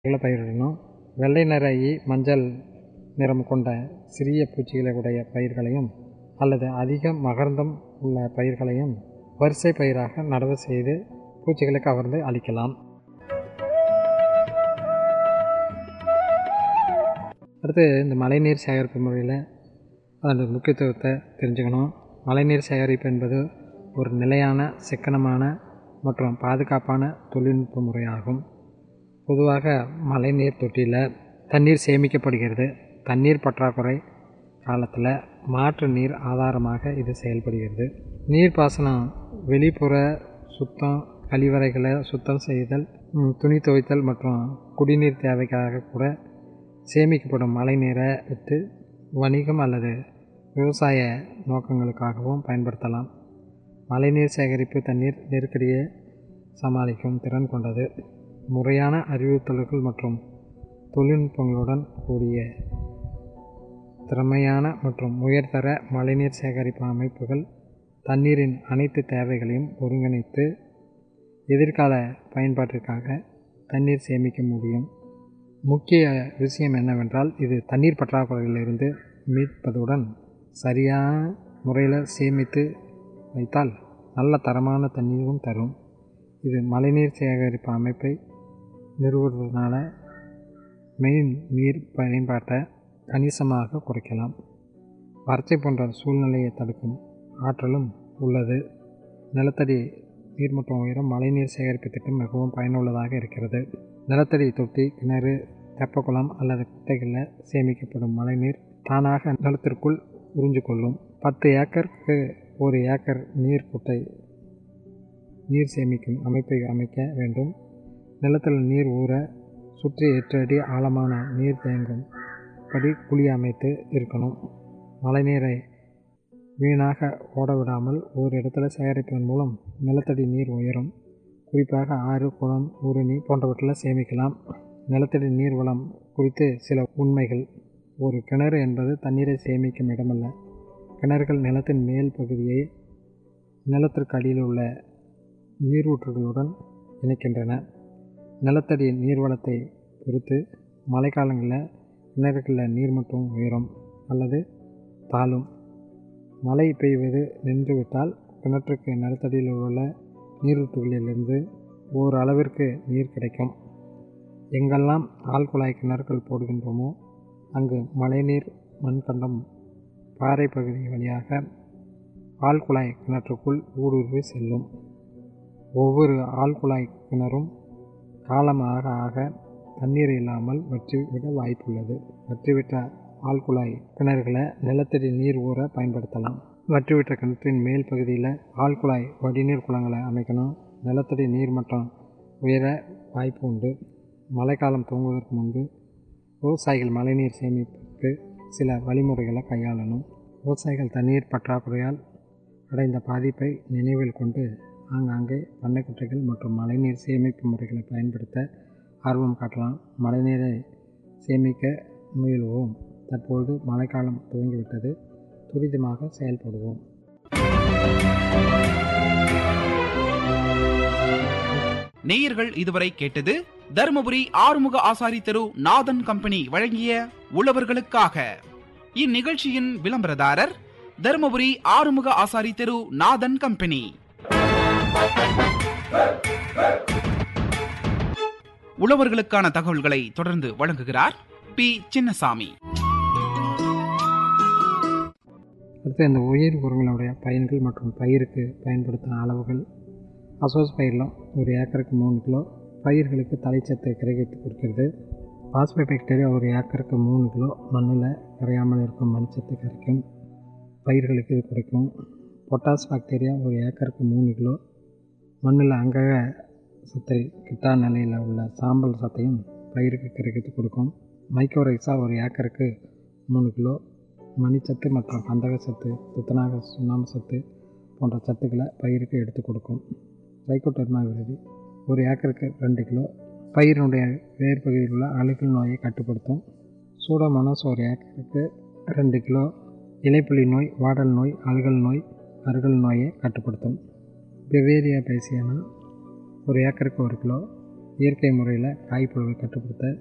பயிரிடணும் வெள்ளை நிற ஈ மஞ்சள் நிறம் கொண்ட சிறிய பூச்சிகளை உடைய பயிர்களையும் அல்லது அதிக மகரந்தம் உள்ள பயிர்களையும் வரிசை பயிராக நடவு செய்து பூச்சிகளை கவர்ந்து அழிக்கலாம் அடுத்து இந்த மழைநீர் சேகரிப்பு முறையில் அதோட முக்கியத்துவத்தை தெரிஞ்சுக்கணும் மழைநீர் சேகரிப்பு என்பது ஒரு நிலையான சிக்கனமான மற்றும் பாதுகாப்பான தொழில்நுட்ப முறையாகும் பொதுவாக மழைநீர் தொட்டியில் தண்ணீர் சேமிக்கப்படுகிறது தண்ணீர் பற்றாக்குறை காலத்தில் மாற்று நீர் ஆதாரமாக இது செயல்படுகிறது நீர்ப்பாசனம் வெளிப்புற சுத்தம் கழிவறைகளை சுத்தம் செய்தல் ம், துணி துவைத்தல் மற்றும் குடிநீர் தேவைக்காக கூட சேமிக்கப்படும் மழைநீரை விட்டு வணிகம் அல்லது விவசாய நோக்கங்களுக்காகவும் பயன்படுத்தலாம் மழைநீர் சேகரிப்பு தண்ணீர் நெருக்கடியை சமாளிக்கும் திறன் கொண்டது முறையான அறிவுறுத்தல்கள் மற்றும் தொழில்நுட்பங்களுடன் கூடிய திறமையான மற்றும் உயர்தர மழைநீர் சேகரிப்பு அமைப்புகள் தண்ணீரின் அனைத்து தேவைகளையும் ஒருங்கிணைத்து எதிர்கால பயன்பாட்டிற்காக தண்ணீர் சேமிக்க முடியும் முக்கிய விஷயம் என்னவென்றால் இது தண்ணீர் பற்றாக்குறையிலிருந்து மீட்பதுடன் சரியான முறையில் சேமித்து வைத்தால் நல்ல தரமான தண்ணீரும் தரும் இது மழைநீர் சேகரிப்பு அமைப்பை நிறுவுவதனால மெயின் நீர் பயன்பாட்டை கணிசமாக குறைக்கலாம் வறட்சி போன்ற சூழ்நிலையை தடுக்கும் ஆற்றலும் உள்ளது நிலத்தடி நீர்மட்டம் உயரம் மழைநீர் சேகரிப்பு திட்டம் மிகவும் பயனுள்ளதாக இருக்கிறது நிலத்தடி தொட்டி கிணறு தெப்பக்குளம் அல்லது குட்டைகளில் சேமிக்கப்படும் மழைநீர் தானாக நிலத்திற்குள் உறிஞ்சிக்கொள்ளும் பத்து ஏக்கருக்கு ஒரு ஏக்கர் நீர் குட்டை நீர் சேமிக்கும் அமைப்பை அமைக்க வேண்டும் நிலத்தில் நீர் ஊற சுற்றி எட்டு அடி ஆழமான நீர் தேங்கும் படி குழி அமைத்து இருக்கணும் மழைநீரை வீணாக ஓட விடாமல் ஒரு இடத்துல சேகரிப்பதன் மூலம் நிலத்தடி நீர் உயரும் குறிப்பாக ஆறு குளம் ஊரணி போன்றவற்றில் சேமிக்கலாம் நிலத்தடி நீர் வளம் குறித்து சில உண்மைகள் ஒரு கிணறு என்பது தண்ணீரை சேமிக்கும் இடமல்ல கிணறுகள் நிலத்தின் மேல் பகுதியை நிலத்திற்கு அடியில் உள்ள நீரூற்றுகளுடன் இணைக்கின்றன நிலத்தடி நீர்வளத்தை பொறுத்து மழைக்காலங்களில் கிணறுகளில் நீர்மட்டம் உயரும் அல்லது தாழும் மழை பெய்வது நின்றுவிட்டால் கிணற்றுக்கு நிலத்தடியில் உள்ள நீரூற்றுகளிலிருந்து ஓர் அளவிற்கு நீர் கிடைக்கும் எங்கெல்லாம் ஆழ்குழாய் கிணறுகள் போடுகின்றோமோ அங்கு மழைநீர் மண்கண்டம் பாறை பகுதி வழியாக ஆழ்குழாய் கிணற்றுக்குள் ஊடுருவி செல்லும் ஒவ்வொரு ஆழ்குழாய் கிணறும் காலம் ஆக ஆக தண்ணீர் இல்லாமல் வற்றிவிட வாய்ப்புள்ளது வற்றிவிட்ட ஆழ்குழாய் கிணறுகளை நிலத்தடி நீர் ஊற பயன்படுத்தலாம் வற்றிவிட்ட கிணற்றின் மேல் பகுதியில் ஆழ்குழாய் வடிநீர் குளங்களை அமைக்கணும் நிலத்தடி நீர் மட்டம் உயர வாய்ப்பு உண்டு மழைக்காலம் துவங்குவதற்கு முன்பு விவசாயிகள் மழைநீர் சேமிப்புக்கு சில வழிமுறைகளை கையாளணும் விவசாயிகள் தண்ணீர் பற்றாக்குறையால் அடைந்த பாதிப்பை நினைவில் கொண்டு ஆங்காங்கே பண்ணைக்குட்டைகள் மற்றும் மழைநீர் சேமிப்பு முறைகளை பயன்படுத்த ஆர்வம் காட்டலாம் மழைநீரை சேமிக்க முயல்வோம் தற்பொழுது மழைக்காலம் துவங்கிவிட்டது துரிதமாக செயல்படுவோம் நேயர்கள் இதுவரை கேட்டது தருமபுரி ஆறுமுக ஆசாரி தெரு நாதன் கம்பெனி வழங்கிய உழவர்களுக்காக இந்நிகழ்ச்சியின் விளம்பரதாரர் தருமபுரி ஆறுமுக ஆசாரி தெரு நாதன் கம்பெனி உழவர்களுக்கான தகவல்களை தொடர்ந்து வழங்குகிறார் பி சின்னசாமி அடுத்து இந்த உயிர் உரங்களுடைய பயன்கள் மற்றும் பயிருக்கு பயன்படுத்தும் அளவுகள் அசோஸ் பயிரில் ஒரு ஏக்கருக்கு மூணு கிலோ பயிர்களுக்கு தலைச்சத்து கிரகித்து கொடுக்கிறது பாஸ்பை பாக்டீரியா ஒரு ஏக்கருக்கு மூணு கிலோ மண்ணில் கரையாமல் இருக்கும் மண்சத்து கரைக்கும் பயிர்களுக்கு இது கொடுக்கும் பொட்டாஸ் பாக்டீரியா ஒரு ஏக்கருக்கு மூணு கிலோ மண்ணில் அங்கக சத்தை கிட்டா நிலையில் உள்ள சாம்பல் சத்தையும் பயிருக்கு கிரகித்து கொடுக்கும் மைக்ரோரைஸா ஒரு ஏக்கருக்கு மூணு கிலோ மணிச்சத்து மற்றும் கந்தக சத்து துத்தநாக சுண்ணாம்பு சத்து போன்ற சத்துக்களை பயிருக்கு எடுத்து கொடுக்கும் ட்ரைகோடர்மா விருதி ஒரு ஏக்கருக்கு ரெண்டு கிலோ பயிரினுடைய வேர் பகுதியில் உள்ள அழுகல் நோயை கட்டுப்படுத்தும் சூடோமோனாஸ் ஒரு ஏக்கருக்கு ரெண்டு கிலோ இலைப்புலி நோய் வாடல் நோய் அழுகல் நோய் அருகல் நோயை கட்டுப்படுத்தும் பெவேரியா பைசியானா ஒரு ஏக்கருக்கு ஒரு கிலோ இயற்கை முறையில் காய்ப்புழுவை கட்டுப்படுத்த